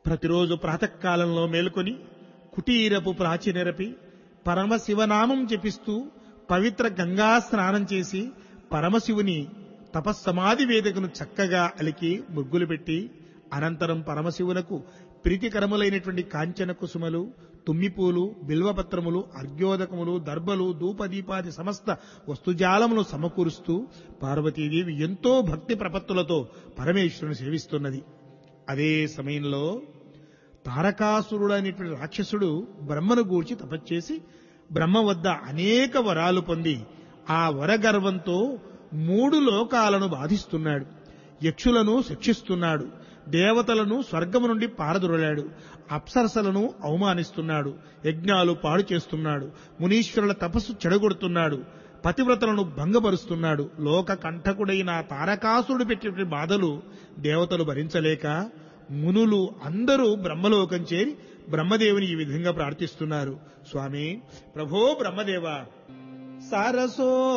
ప్రతిరోజు ప్రాతకాలంలో మేలుకొని కుటీరపు ప్రాచినరపి పరమశివనామం జపిస్తూ పవిత్ర గంగా స్నానం చేసి పరమశివుని తపస్సమాధి వేదికను చక్కగా అలికి ముగ్గులు పెట్టి అనంతరం పరమశివునకు ప్రీతికరములైనటువంటి కాంచన కుసుమలు తుమ్మిపూలు బిల్వపత్రములు అర్ఘ్యోదకములు దర్భలు ధూపదీపాది సమస్త వస్తుజాలమును సమకూరుస్తూ పార్వతీదేవి ఎంతో భక్తి ప్రపత్తులతో పరమేశ్వరుని సేవిస్తున్నది అదే సమయంలో తారకాసురుడు అనేటువంటి రాక్షసుడు బ్రహ్మను గూర్చి తపస్చేసి బ్రహ్మ వద్ద అనేక వరాలు పొంది ఆ వరగర్వంతో మూడు లోకాలను బాధిస్తున్నాడు యక్షులను శిక్షిస్తున్నాడు దేవతలను స్వర్గము నుండి పారదురలాడు అప్సరసలను అవమానిస్తున్నాడు యజ్ఞాలు పాడు చేస్తున్నాడు మునీశ్వరుల తపస్సు చెడగొడుతున్నాడు పతివ్రతలను భంగపరుస్తున్నాడు లోక కంఠకుడైన తారకాసురుడు పెట్టిన బాధలు దేవతలు భరించలేక మునులు అందరూ బ్రహ్మలోకం చేరి బ్రహ్మదేవుని ఈ విధంగా ప్రార్థిస్తున్నారు స్వామి ప్రభో బ్రహ్మదేవ సరసో